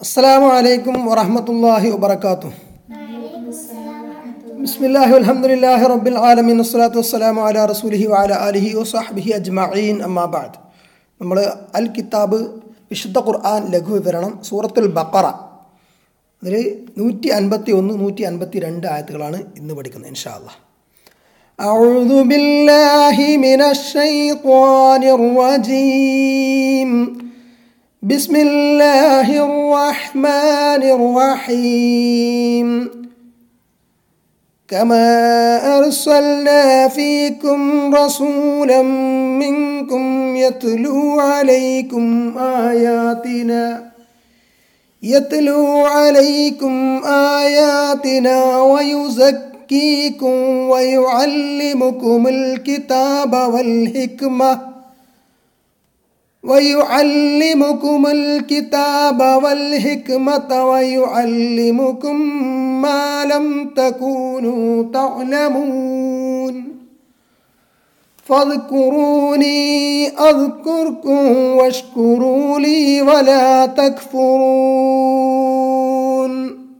السلام عليكم ورحمة الله وبركاته بسم الله والحمد لله رب العالمين والصلاة والسلام على رسوله وعلى آله وصحبه أجمعين أما بعد നമ്മൾ അൽ കിതാബ് വിശുദ്ധ ഖുർആൻ ലഘുവിവരണം സൂറത്തുൽ ബക്കറ അതിൽ നൂറ്റി അൻപത്തി ഒന്ന് നൂറ്റി അൻപത്തി രണ്ട് ആയത്തുകളാണ് ഇന്ന് പഠിക്കുന്നത് ഇൻഷാ അല്ലാ أعوذ بالله من الشيطان الرجيم بسم الله الرحمن الرحيم كما أرسلنا فيكم رسولا منكم يتلو عليكم آياتنا يتلو عليكم آياتنا ويزكيكم ويعلمكم الكتاب والحكمة ويعلمكم الكتاب والحكمة ويعلمكم ما لم تكونوا تعلمون فاذكروني أذكركم واشكروا لي ولا تكفرون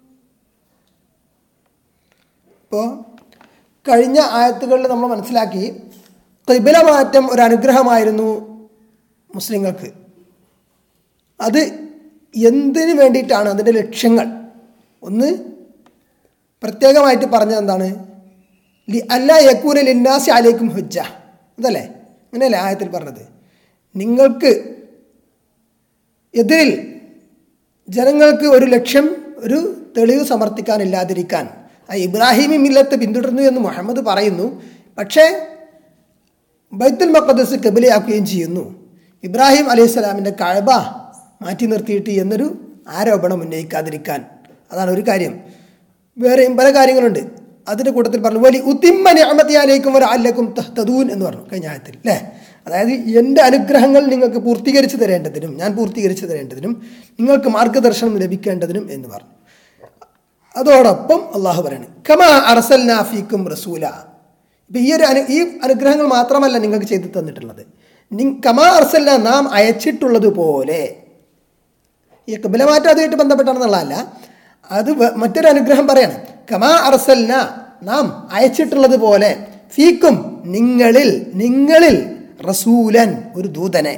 ഇപ്പോൾ കഴിഞ്ഞ ആയത്തുകളിൽ നമ്മൾ മനസ്സിലാക്കി കിബില മാറ്റം ഒരു അനുഗ്രഹമായിരുന്നു മുസ്ലിങ്ങൾക്ക് അത് എന്തിനു വേണ്ടിയിട്ടാണ് അതിൻ്റെ ലക്ഷ്യങ്ങൾ ഒന്ന് പ്രത്യേകമായിട്ട് പറഞ്ഞത് എന്താണ് ലി അല്ല യക്കൂന ലിന്നാസി അലേക്കും ഹുജ്ജ അതല്ലേ അങ്ങനെയല്ലേ ആയത്തിൽ പറഞ്ഞത് നിങ്ങൾക്ക് എതിരിൽ ജനങ്ങൾക്ക് ഒരു ലക്ഷ്യം ഒരു തെളിവ് സമർത്ഥിക്കാനില്ലാതിരിക്കാൻ ആ ഇബ്രാഹിമി മില്ലത്ത് പിന്തുടർന്നു എന്ന് മുഹമ്മദ് പറയുന്നു പക്ഷേ ബൈത്തുൽ മഖദസ് കബിലയാക്കുകയും ചെയ്യുന്നു ഇബ്രാഹിം അലൈഹി സ്വലാമിൻ്റെ കഴബ മാറ്റി നിർത്തിയിട്ട് എന്നൊരു ആരോപണം ഉന്നയിക്കാതിരിക്കാൻ അതാണ് ഒരു കാര്യം വേറെയും പല കാര്യങ്ങളുണ്ട് അതിൻ്റെ കൂട്ടത്തിൽ പറഞ്ഞു വലി ഉത്തിമ്മ ഞാമത്തിയാലേക്കും ഒരു അല്ലക്കും തദൂൻ എന്ന് പറഞ്ഞു കഴിഞ്ഞ ആയത്തിൽ അല്ലേ അതായത് എൻ്റെ അനുഗ്രഹങ്ങൾ നിങ്ങൾക്ക് പൂർത്തീകരിച്ചു തരേണ്ടതിനും ഞാൻ പൂർത്തീകരിച്ചു തരേണ്ടതിനും നിങ്ങൾക്ക് മാർഗദർശനം ലഭിക്കേണ്ടതിനും എന്ന് പറഞ്ഞു അതോടൊപ്പം അള്ളാഹു പറയാണ് കമാ അറസൽ നാഫിക്കും റസൂല ഇപ്പം ഈ ഒരു അനു ഈ അനുഗ്രഹങ്ങൾ മാത്രമല്ല നിങ്ങൾക്ക് ചെയ്തു തന്നിട്ടുള്ളത് കമാ അർസല്ല നാം അയച്ചിട്ടുള്ളത് പോലെ ഈ കബിലമാറ്റം അതുമായിട്ട് ബന്ധപ്പെട്ടാണെന്നുള്ളതല്ല അത് മറ്റൊരു അനുഗ്രഹം പറയാണ് കമാ അർസൽന നാം അയച്ചിട്ടുള്ളത് പോലെ ഫീക്കും നിങ്ങളിൽ നിങ്ങളിൽ റസൂലൻ ഒരു ദൂതനെ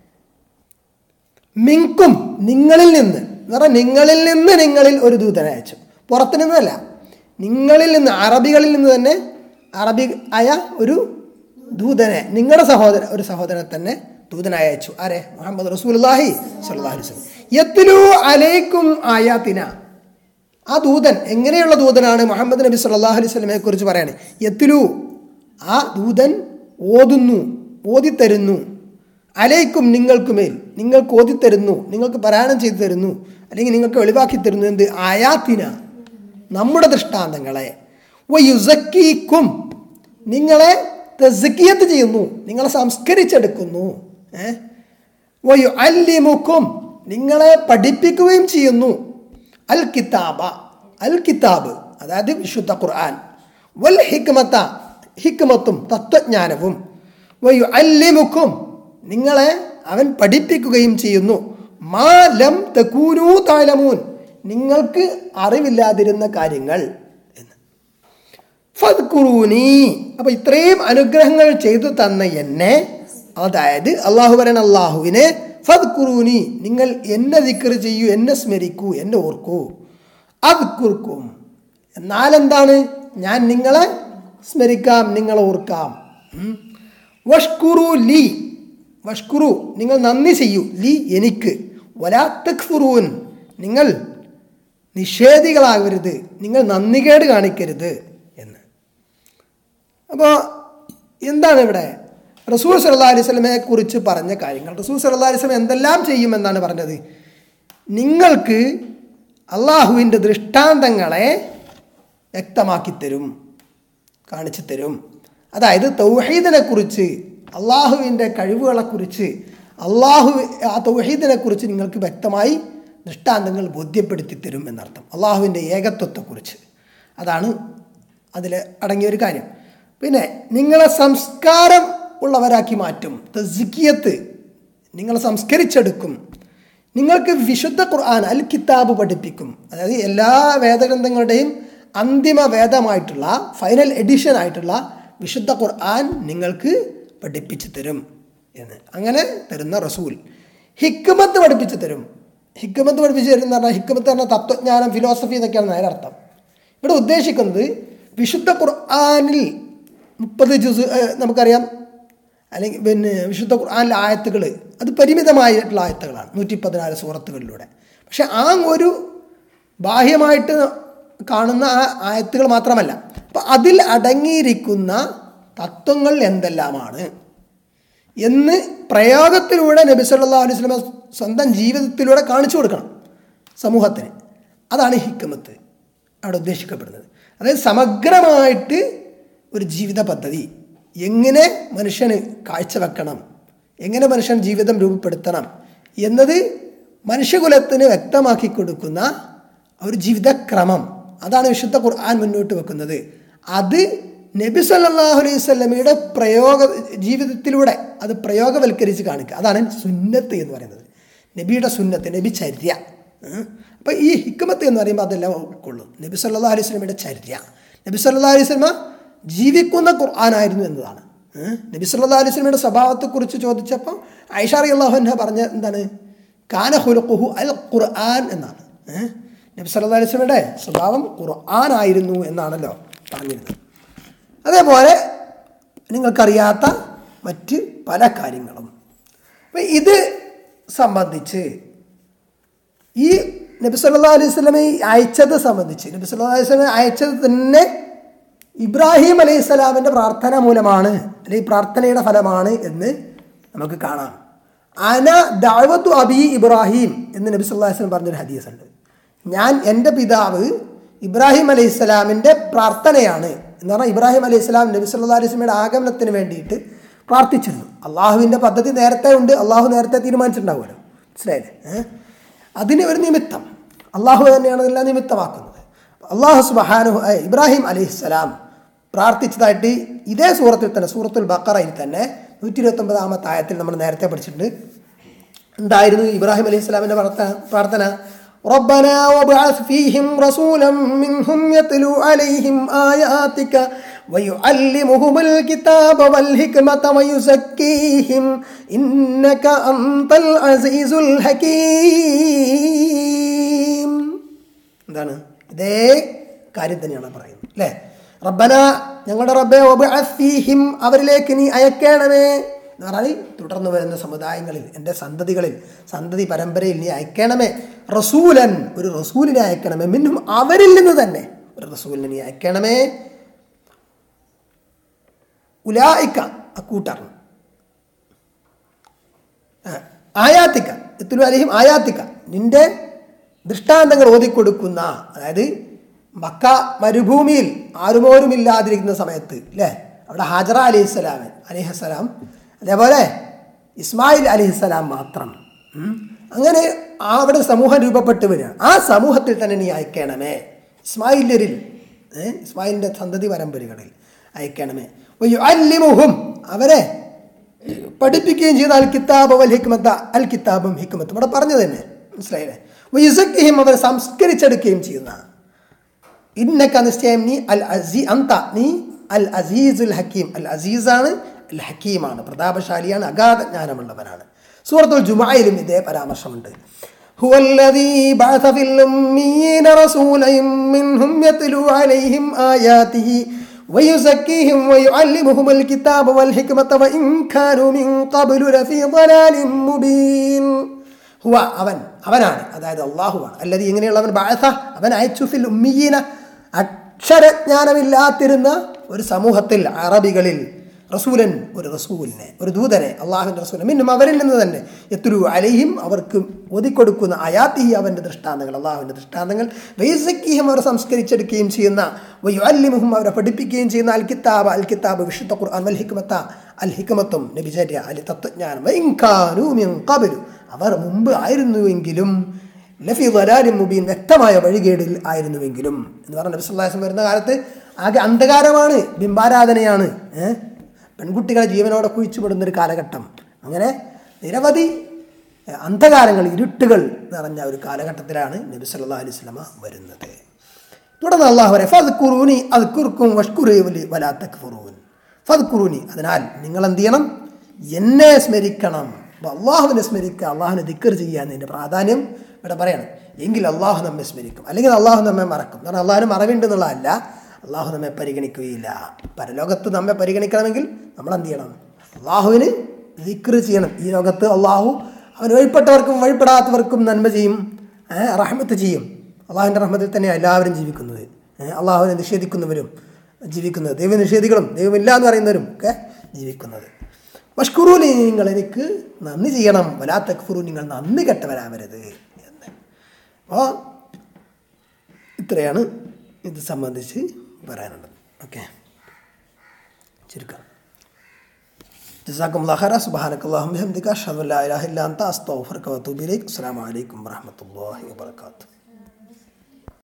മിങ്കും നിങ്ങളിൽ നിന്ന് എന്ന് പറഞ്ഞാൽ നിങ്ങളിൽ നിന്ന് നിങ്ങളിൽ ഒരു ദൂതനെ അയച്ചു പുറത്തു നിന്നല്ല നിങ്ങളിൽ നിന്ന് അറബികളിൽ നിന്ന് തന്നെ അറബി ആയ ഒരു ദൂതനെ നിങ്ങളുടെ സഹോദരൻ ഒരു സഹോദരനെ തന്നെ ദൂതനായി അയച്ചു ആരെ മുഹമ്മദ് റസൂൽഹി യത്തിലു അലൈക്കും ആയാത്തിന ആ ദൂതൻ എങ്ങനെയുള്ള ദൂതനാണ് മുഹമ്മദ് നബി സല്ലാഹു അലൈഹി സ്വലമെ കുറിച്ച് പറയാണ് യത്തിലു ആ ദൂതൻ ഓതുന്നു ഓതിത്തരുന്നു അലൈക്കും നിങ്ങൾക്കുമേൽ നിങ്ങൾക്ക് ഓതിത്തരുന്നു നിങ്ങൾക്ക് പാരായണം ചെയ്തു തരുന്നു അല്ലെങ്കിൽ നിങ്ങൾക്ക് വെളിവാക്കി തരുന്നു എന്ത് ആയാത്തിന നമ്മുടെ ദൃഷ്ടാന്തങ്ങളെ വയുസക്കീക്കും നിങ്ങളെ തസ്കിയത്ത് ചെയ്യുന്നു നിങ്ങളെ സംസ്കരിച്ചെടുക്കുന്നു വയു അല്ലിമുക്കും നിങ്ങളെ പഠിപ്പിക്കുകയും ചെയ്യുന്നു അൽ കിതാബ അൽ കിതാബ് അതായത് വിശുദ്ധ ഖുർആൻ വൽ ഹിക്മത്ത ഹിക്മത്തും തത്വജ്ഞാനവും വയു അല്ലിമുക്കും നിങ്ങളെ അവൻ പഠിപ്പിക്കുകയും ചെയ്യുന്നു മാ ലം തക്കൂനൂ താലമൂൻ നിങ്ങൾക്ക് അറിവില്ലാതിരുന്ന കാര്യങ്ങൾ എന്ന് ഫദ്കുറൂനി അപ്പൊ ഇത്രയും അനുഗ്രഹങ്ങൾ ചെയ്തു തന്ന എന്നെ അതായത് അള്ളാഹു പറയണ അള്ളാഹുവിനെ ഫദ്കുറൂനി നിങ്ങൾ എന്നെ ദിക്കറ് ചെയ്യൂ എന്നെ സ്മരിക്കൂ എന്നെ ഓർക്കൂ അത് കുറുക്കും എന്നാൽ എന്താണ് ഞാൻ നിങ്ങളെ സ്മരിക്കാം നിങ്ങളെ ഓർക്കാം വഷ്കുറു ലി വഷ്കുറു നിങ്ങൾ നന്ദി ചെയ്യൂ ലി എനിക്ക് വലാ തക്ഫുറൂൻ നിങ്ങൾ നിഷേധികളാകരുത് നിങ്ങൾ നന്ദികേട് കാണിക്കരുത് എന്ന് അപ്പോൾ എന്താണ് ഇവിടെ റസൂൽ സല്ലാ അലൈഹി സ്വലമയെ കുറിച്ച് പറഞ്ഞ കാര്യങ്ങൾ റസൂൽ സല്ലാ അലൈഹി സ്വലം എന്തെല്ലാം ചെയ്യുമെന്നാണ് പറഞ്ഞത് നിങ്ങൾക്ക് അള്ളാഹുവിൻ്റെ ദൃഷ്ടാന്തങ്ങളെ വ്യക്തമാക്കി തരും കാണിച്ചു തരും അതായത് തൗഹീദിനെ കുറിച്ച് അള്ളാഹുവിൻ്റെ കഴിവുകളെക്കുറിച്ച് അള്ളാഹു ആ തൗഹീദിനെ കുറിച്ച് നിങ്ങൾക്ക് വ്യക്തമായി ദൃഷ്ടാന്തങ്ങൾ ബോധ്യപ്പെടുത്തി തരും എന്നർത്ഥം അള്ളാഹുവിൻ്റെ ഏകത്വത്തെക്കുറിച്ച് അതാണ് അതിൽ അടങ്ങിയൊരു കാര്യം പിന്നെ നിങ്ങളെ സംസ്കാരം ഉള്ളവരാക്കി മാറ്റും തസ്കിയത്ത് നിങ്ങളെ സംസ്കരിച്ചെടുക്കും നിങ്ങൾക്ക് വിശുദ്ധ ഖുർആൻ അൽ കിതാബ് പഠിപ്പിക്കും അതായത് എല്ലാ വേദഗ്രന്ഥങ്ങളുടെയും അന്തിമ വേദമായിട്ടുള്ള ഫൈനൽ എഡിഷൻ ആയിട്ടുള്ള വിശുദ്ധ ഖുർആൻ നിങ്ങൾക്ക് പഠിപ്പിച്ചു തരും എന്ന് അങ്ങനെ തരുന്ന റസൂൽ ഹിക്മത്ത് പഠിപ്പിച്ചു തരും ഹിക്മത്ത് പഠിപ്പിച്ചു തരും എന്ന് പറഞ്ഞാൽ ഹിക്മത്ത് പറഞ്ഞാൽ തത്വജ്ഞാനം ഫിലോസഫി എന്നൊക്കെയാണ് നേരെ അർത്ഥം ഇവിടെ ഉദ്ദേശിക്കുന്നത് വിശുദ്ധ ഖുർആനിൽ മുപ്പത് ജുസ് ഏഹ്, നമുക്കറിയാം അല്ലെങ്കിൽ പിന്നെ വിശുദ്ധ ഖുർആനിലെ ആയത്തുകൾ അത് പരിമിതമായിട്ടുള്ള ആയത്തുകളാണ് നൂറ്റി പതിനാല് സൂറത്തുകളിലൂടെ പക്ഷെ ആ ഒരു ബാഹ്യമായിട്ട് കാണുന്ന ആ ആയത്തുകൾ മാത്രമല്ല അപ്പം അതിൽ അടങ്ങിയിരിക്കുന്ന തത്വങ്ങൾ എന്തെല്ലാമാണ് എന്ന് പ്രയോഗത്തിലൂടെ നബി സല്ലല്ലാഹു അലൈഹി വസല്ലം സ്വന്തം ജീവിതത്തിലൂടെ കാണിച്ചു കൊടുക്കണം സമൂഹത്തിന് അതാണ് ഹിക്കമത്ത് അവിടെ ഉദ്ദേശിക്കപ്പെടുന്നത് അതായത് സമഗ്രമായിട്ട് ഒരു ജീവിത പദ്ധതി എങ്ങനെ മനുഷ്യന് കാഴ്ചവെക്കണം എങ്ങനെ മനുഷ്യൻ ജീവിതം രൂപപ്പെടുത്തണം എന്നത് മനുഷ്യകുലത്തിന് വ്യക്തമാക്കി കൊടുക്കുന്ന ഒരു ജീവിതക്രമം അതാണ് വിശുദ്ധ ഖുർആൻ മുന്നോട്ട് വെക്കുന്നത് അത് നബി സല്ലല്ലാഹു അലൈഹി സ്വലമയുടെ പ്രയോഗ ജീവിതത്തിലൂടെ അത് പ്രയോഗവൽക്കരിച്ച് കാണിക്കുക അതാണ് സുന്നത്ത് എന്ന് പറയുന്നത് നബിയുടെ സുന്നത്ത് നബി ചര്യ അപ്പോൾ ഈ ഹിക്മത്ത് എന്ന് പറയുമ്പോൾ അതെല്ലാം ഉൾക്കൊള്ളും നബി സല്ലല്ലാഹു അലൈഹി സ്വലമയുടെ ചര്യ നബി സല്ലല്ലാഹു അലൈഹി സ്വലമ ജീവിക്കുന്ന ഖുർആനായിരുന്നു എന്നതാണ് ഏഹ്? നബി സല്ലല്ലാഹു അലൈഹി സ്വലമയുടെ സ്വഭാവത്തെക്കുറിച്ച് ചോദിച്ചപ്പോൾ ഐഷ റളിയല്ലാഹു അൻഹ പറഞ്ഞ എന്താണ് കാന ഹുലുഖുഹു അൽ ഖുർആൻ എന്നാണ് ഏഹ്? നബി സല്ലല്ലാഹു അലൈഹി സ്വലമയുടെ സ്വഭാവം ഖുർആൻ ആയിരുന്നു എന്നാണല്ലോ പറഞ്ഞിരുന്നത് അതേപോലെ നിങ്ങൾക്കറിയാത്ത മറ്റ് പല കാര്യങ്ങളും അപ്പം ഇത് സംബന്ധിച്ച് ഈ നബി സല്ലാ അലൈഹി സ്വലമെ അയച്ചത് സംബന്ധിച്ച് നബി സല്ലാ അലൈഹി സ്വലമെ അയച്ചത് തന്നെ ഇബ്രാഹിം അലൈഹി സ്വലാമിൻ്റെ പ്രാർത്ഥന മൂലമാണ് അല്ലെങ്കിൽ പ്രാർത്ഥനയുടെ ഫലമാണ് എന്ന് നമുക്ക് കാണാം അന ദാവത്തു അബി ഇബ്രാഹിം എന്ന് നബി സല്ലാ വസ്ലം പറഞ്ഞൊരു ഹദീസ് ഉണ്ട് ഞാൻ എൻ്റെ പിതാവ് ഇബ്രാഹിം അലൈഹി സ്വലാമിൻ്റെ പ്രാർത്ഥനയാണ് എന്ന് പറഞ്ഞാൽ ഇബ്രാഹിം അലൈഹി സ്വലാം നബി സല്ലാ അലൈഹി സ്വലമയുടെ ആഗമനത്തിന് വേണ്ടിയിട്ട് പ്രാർത്ഥിച്ചിരുന്നു അള്ളാഹുവിൻ്റെ പദ്ധതി നേരത്തെ ഉണ്ട് അള്ളാഹു നേരത്തെ തീരുമാനിച്ചിട്ടുണ്ടാവുമല്ലോ മനസ്സിലായില്ലേ ഏഹ്? അതിന് ഒരു നിമിത്തം അള്ളാഹു തന്നെയാണ് ഇതെല്ലാം നിമിത്തമാക്കുന്നത് അള്ളാഹു സുബഹാനു ഇബ്രാഹിം അലൈഹിസ്സലാം പ്രാർത്ഥിച്ചതായിട്ട് ഇതേ സൂറത്തിൽ തന്നെ സൂറത്തുൽ ബക്കറയിൽ തന്നെ നൂറ്റി ഇരുപത്തൊമ്പതാമത്തെ ആയത്തിൽ നമ്മൾ നേരത്തെ പഠിച്ചിട്ടുണ്ട് എന്തായിരുന്നു ഇബ്രാഹിം അലൈഹി സ്വലാമിൻ്റെ പ്രാർത്ഥന പ്രാർത്ഥന ربنا وابعث فيهم رسولا منهم يتلو عليهم آياتك ويعلمهم الكتاب والحكمة ويزكيهم إنك أنت العزيز الحكيم എന്താണ് ഇതേ കാര്യം തന്നെയാണ് പറയുന്നത് അല്ലേ റബ്ബന ഞങ്ങളുടെ റബ്ബെ ഒബഅഫീഹിം അവരിലേക്ക് നീ അയക്കണമേ എന്ന് പറഞ്ഞാൽ തുടർന്ന് വരുന്ന സമുദായങ്ങളിൽ എൻ്റെ സന്തതികളിൽ സന്തതി പരമ്പരയിൽ നീ അയക്കണമേ റസൂലൻ ഒരു റസൂലിനെ അയക്കണമേ മിന്നും അവരിൽ നിന്ന് തന്നെ ഒരു റസൂലിനെ നീ അയക്കണമേ ഉലായിക്ക അക്കൂട്ടർ ആയാത്തിക്ക എത്തുലു അലഹിം ആയാത്തിക്ക നിന്റെ ദൃഷ്ടാന്തങ്ങൾ ഓതിക്കൊടുക്കുന്ന അതായത് മക്ക മരുഭൂമിയിൽ ആരുമോരുമില്ലാതിരിക്കുന്ന സമയത്ത് അല്ലേ അവിടെ ഹാജറ അലിഹിസ്സലാം അലിഹസ്സലാം അതേപോലെ ഇസ്മായിൽ അലിഹിസ്സലാം മാത്രം ഉം. അങ്ങനെ ആ അവിടെ സമൂഹം രൂപപ്പെട്ട് വരികയാണ് ആ സമൂഹത്തിൽ തന്നെ നീ അയക്കണമേ ഇസ്മായില്യരിൽ ഏ, ഇസ്മായിലിൻ്റെ സന്തതി പരമ്പരകളിൽ അയക്കണമേ അല്ലിമുഹും അവരെ പഠിപ്പിക്കുകയും ചെയ്ത അൽ കിതാബ് വൽ ഹിക്മത്ത അൽ കിതാബും ഹിക്മത്തും ഇവിടെ പറഞ്ഞു തന്നെ മനസ്സിലായില്ലേ വയുസക്കിയും അവരെ സംസ്കരിച്ചെടുക്കുകയും ചെയ്യുന്ന ഇന്നക്ക നിശ്ചയം നീ അൽ അസീ അന്ത നീ അൽ അസീസുൽ ഹക്കീം അൽ അസീസാണ് അൽ ഹക്കീമാണ് പ്രതാപശാലിയാണ് അഗാധ ജ്ഞാനമുള്ളവനാണ് സൂറത്തുൽ ജുമായിലും ഇതേ പരാമർശമുണ്ട് هو الذي بعث في الأميين رسولا منهم يتلو عليهم آياته ويزكيهم ويعلمهم الكتاب والحكمة وإن كانوا من قبل لفي ضلال مبين ഹുവ അവൻ അവനാണ് അതായത് അള്ളാഹുവാണ് അല്ലാതെ ഇങ്ങനെയുള്ളവൻ ബാഴസ അവൻ അയച്ചു ഫിൽ ഉമ്മീന അക്ഷരജ്ഞാനമില്ലാത്തിരുന്ന ഒരു സമൂഹത്തിൽ അറബികളിൽ റസൂലൻ ഒരു റസൂലിനെ ഒരു ദൂതനെ അള്ളാഹുവിൻ്റെ റസൂലിനെ മിന്നും അവരിൽ നിന്ന് തന്നെ എത്തുരു അലയും അവർക്ക് ഒതിക്കൊടുക്കുന്ന അയാത്തി അവൻ്റെ ദൃഷ്ടാന്തങ്ങൾ അള്ളാഹുവിൻ്റെ ദൃഷ്ടാന്തങ്ങൾ വൈസക്കിയും അവർ സംസ്കരിച്ചെടുക്കുകയും ചെയ്യുന്ന വയ്യല്ലിമുഹും അവരെ പഠിപ്പിക്കുകയും ചെയ്യുന്ന അൽ കിതാബ് അൽ കിതാബ് വിശുദ്ധ ഖുർആൻ വൽ ഹിക്മത്ത അൽ ഹിക്മത്തും നബിചര്യ അൽ തത്വജ്ഞാനം വൈൻകാനൂ മിൻ ഖബലു അവർ മുമ്പ് ആയിരുന്നുവെങ്കിലും ലഫി വലാലും മുബീൻ വ്യക്തമായ വഴികേടിൽ ആയിരുന്നുവെങ്കിലും എന്ന് പറഞ്ഞ നബി സല്ലാസം വരുന്ന കാലത്ത് ആകെ അന്ധകാരമാണ് ബിംബാരാധനയാണ് ഏഹ് പെൺകുട്ടികളെ ജീവനോടെ കുഴിച്ചുപെടുന്നൊരു കാലഘട്ടം അങ്ങനെ നിരവധി ഏഹ്, അന്ധകാരങ്ങൾ ഇരുട്ടുകൾ നിറഞ്ഞ ഒരു കാലഘട്ടത്തിലാണ് നബി സല്ലല്ലാഹു അലൈഹി വസല്ലമ വരുന്നത് തുടർന്ന് അള്ളാഹു പറയും ഫത് കുറൂനി അത് കുറുക്കും വഷ്കുറേവലി വലാത്തക് ഫുറൂൻ ഫത് കുറൂനി അതിനാൽ നിങ്ങൾ എന്ത് ചെയ്യണം എന്നെ സ്മരിക്കണം അപ്പോൾ അള്ളാഹുവിനെ സ്മരിക്കുക അള്ളാഹുവിനെ ദിക്കർ ചെയ്യാന്നതിൻ്റെ പ്രാധാന്യം ഇവിടെ പറയണം എങ്കിൽ അള്ളാഹു നമ്മെ സ്മരിക്കും അല്ലെങ്കിൽ അള്ളാഹു നമ്മെ മറക്കും കാരണം അള്ളാഹുവിന് മറവുണ്ട് എന്നുള്ളതല്ല അള്ളാഹു നമ്മെ പരിഗണിക്കുകയില്ല പരലോകത്ത് നമ്മെ പരിഗണിക്കണമെങ്കിൽ നമ്മൾ എന്ത് ചെയ്യണം അള്ളാഹുവിന് ദിക്ർ ചെയ്യണം ഈ ലോകത്ത് അള്ളാഹു അവന് വഴിപ്പെട്ടവർക്കും വഴിപ്പെടാത്തവർക്കും നന്മ ചെയ്യും ഏഹ്, റഹ്മത്ത് ചെയ്യും അള്ളാഹുവിൻ്റെ റഹ്മത്തിൽ തന്നെയാണ് എല്ലാവരും ജീവിക്കുന്നത് ഏഹ്, അള്ളാഹുവിനെ നിഷേധിക്കുന്നവരും ജീവിക്കുന്നത് ദൈവ നിഷേധികളും ദൈവമില്ല എന്ന് പറയുന്നവരും ഒക്കെ ജീവിക്കുന്നത് മഷ്കുറൂലി നിങ്ങൾ എനിക്ക് നന്ദി ചെയ്യണം വലാത്തക്ഫുറു നിങ്ങൾ നന്ദി കെട്ടവരാവരുത് എന്ന് അപ്പോൾ ഇത്രയാണ് ഇത് സംബന്ധിച്ച് പറയാനുള്ളത് ഓക്കെ ചുരുക്കം جزاكم الله خيرا سبحانك اللهم وبحمدك اشهد ان لا اله الا انت استغفرك واتوب اليك السلام عليكم ورحمه الله وبركاته